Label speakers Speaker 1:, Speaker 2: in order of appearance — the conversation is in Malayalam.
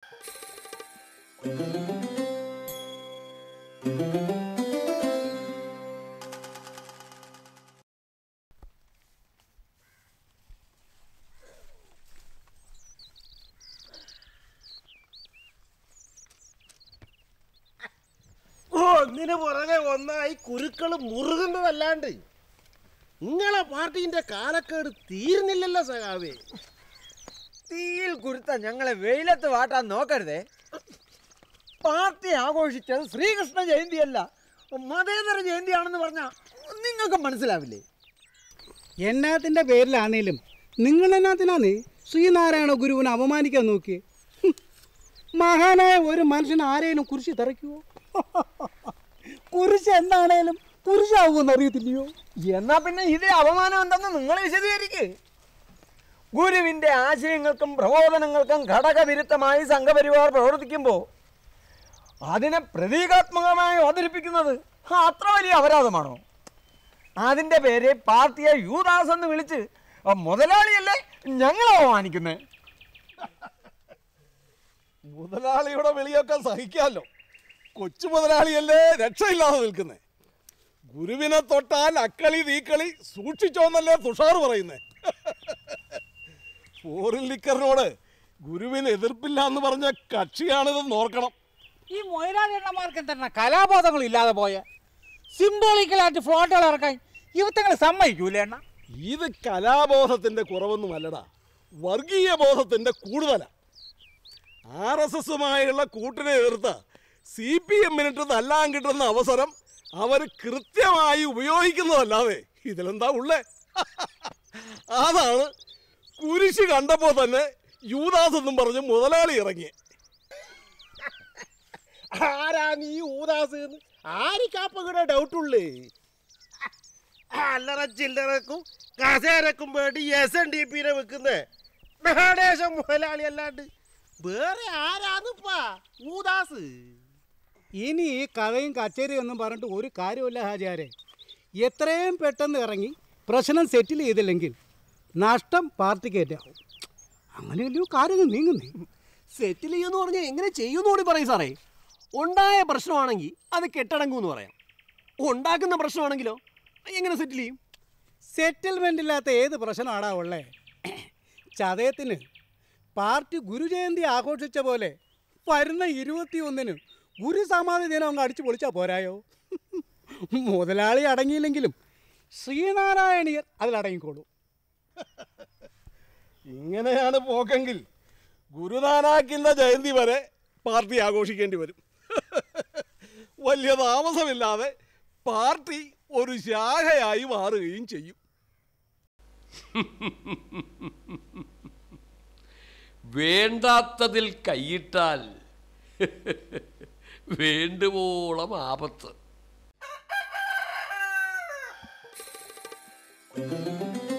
Speaker 1: ഒന്നിനു പുറകെ ഒന്നായി കുരുക്കൾ മുറുകുന്നതല്ലാണ്ട് നിങ്ങളെ പാർട്ടീന്റെ കാലക്കേട് തീരുന്നില്ലല്ലോ സഖാവേ
Speaker 2: തീയിൽ കുരുത്ത ഞങ്ങളെ വെയിലത്ത് വാട്ടാൻ നോക്കരുതേ പാർട്ടി ആഘോഷിച്ചത് ശ്രീകൃഷ്ണ ജയന്തിയല്ല മതേതര ജയന്തിയാണെന്ന് പറഞ്ഞാൽ നിങ്ങൾക്ക് മനസ്സിലാവില്ലേ
Speaker 3: എന്നാത്തിൻ്റെ പേരിലാണേലും നിങ്ങൾ എന്നാത്തിനാന്ന് ശ്രീനാരായണ ഗുരുവിനെ അപമാനിക്കാൻ നോക്കി മഹാനായ ഒരു മനുഷ്യൻ ആരെയും കുരിശി തെറയ്ക്കുവോ കുരിശ് എന്താണേലും കുരിശാവുമെന്ന് അറിയത്തില്ലയോ
Speaker 2: എന്നാ പിന്നെ ഇതേ അപമാനം എന്തെന്ന് നിങ്ങൾ വിശദീകരിക്ക് ഗുരുവിന്റെ ആശയങ്ങൾക്കും പ്രബോധനങ്ങൾക്കും ഘടകവിരുദ്ധമായി സംഘപരിവാർ പ്രവർത്തിക്കുമ്പോൾ അതിനെ പ്രതീകാത്മകമായി അവതരിപ്പിക്കുന്നത് അത്ര വലിയ അപരാധമാണോ അതിന്റെ പേര് പാർട്ടിയെ യൂദാസ് എന്ന് വിളിച്ച് മുതലാളിയല്ലേ ഞങ്ങൾ അപമാനിക്കുന്നത്
Speaker 4: മുതലാളിയുടെ വിളിയൊക്കെ സഹിക്കാമല്ലോ കൊച്ചു മുതലാളിയല്ലേ രക്ഷയില്ലാതെ നിൽക്കുന്നേ ഗുരുവിനെ തൊട്ടാൽ അക്കളി തീക്കളി സൂക്ഷിച്ചോന്നല്ലേ തുഷാർ പറയുന്നേ ഫോറിൻ ലിക്കറിനോട് ഗുരുവിന് എതിർപ്പില്ല എന്ന് പറഞ്ഞ കക്ഷിയാണിതെന്ന് ഓർക്കണം
Speaker 3: ഈ മൊയലാളിയണ്ണന്മാർക്ക് തന്നെ കലാബോധങ്ങൾ ഇല്ലാതെ പോയ സിംബോളിക്കലായിട്ട് ഫ്ലോട്ടുകൾ ഇറക്കാൻ ഇവത്തങ്ങൾ സമ്മതിക്കൂലേ എണ്ണ
Speaker 4: ഇത് കലാബോധത്തിന്റെ കുറവൊന്നുമല്ലടാ വർഗീയ ബോധത്തിന്റെ കൂടുതലാ ആർ എസ് എസുമായുള്ള കൂട്ടിനെ എതിർത്ത് സി പി എമ്മിനിട്ട് തല്ലാൻ കിട്ടുന്ന അവസരം അവർ കൃത്യമായി ഉപയോഗിക്കുന്നതല്ലാതെ ഇതിലെന്താ ഉള്ളേ അതാണ് കുരിശ് കണ്ടപ്പോൾ തന്നെ യൂദാസ് എന്നും പറഞ്ഞ് മുതലാളി ഇറങ്ങി
Speaker 1: ആരാ നീ ഊദാസ് എന്ന് ആരിക്കാപ്പയുടെ ഡൗട്ടുള്ളേ അല്ലറ ചില്ലറക്കും കസേരക്കും വേണ്ടി എസ് എൻ ഡി പിനെ വെക്കുന്നേ മഹാദേശം മുതലാളി അല്ലാണ്ട് വേറെ ആരാന്നിപ്പാ ഊദാസ്
Speaker 3: ഇനി ഈ കഥയും കച്ചേരിയും ഒന്നും പറഞ്ഞിട്ട് ഒരു കാര്യമില്ല ഹാജാരെ എത്രയും പെട്ടെന്ന് ഇറങ്ങി പ്രശ്നം സെറ്റിൽ ചെയ്തില്ലെങ്കിൽ നഷ്ടം പാർട്ടിക്കേറ്റാവും അങ്ങനെയല്ലയോ കാര്യങ്ങൾ നീങ്ങുന്നേ
Speaker 5: സെറ്റിൽ ചെയ്യുമെന്ന് പറഞ്ഞാൽ എങ്ങനെ ചെയ്യുമെന്ന് കൂടി പറയും സാറേ ഉണ്ടായ പ്രശ്നമാണെങ്കിൽ അത് കെട്ടടങ്ങുമെന്ന് പറയാം ഉണ്ടാക്കുന്ന പ്രശ്നമാണെങ്കിലോ എങ്ങനെ സെറ്റിൽ ചെയ്യും
Speaker 3: സെറ്റിൽമെൻ്റ് ഇല്ലാത്ത ഏത് പ്രശ്നമാടാ ഉള്ളേ ചതയത്തിന് പാർട്ടി ഗുരുജയന്തി ആഘോഷിച്ച പോലെ വരുന്ന ഇരുപത്തിയൊന്നിന് ഗുരു സമാധി ദിനം അങ്ങ് അടിച്ചു പൊളിച്ചാൽ പോരായോ മുതലാളി അടങ്ങിയില്ലെങ്കിലും ശ്രീനാരായണീയർ അതിലടങ്ങിക്കോളൂ
Speaker 4: ഇങ്ങനെയാണ് പോക്കെങ്കിൽ ഗുരുനാനാക്കിൻ്റെ ജയന്തി വരെ പാർട്ടി ആഘോഷിക്കേണ്ടി വരും വലിയ താമസമില്ലാതെ പാർട്ടി ഒരു ശാഖയായി മാറുകയും ചെയ്യും
Speaker 6: വേണ്ടാത്തതിൽ കൈയിട്ടാൽ വേണ്ടുവോളം ആപത്ത്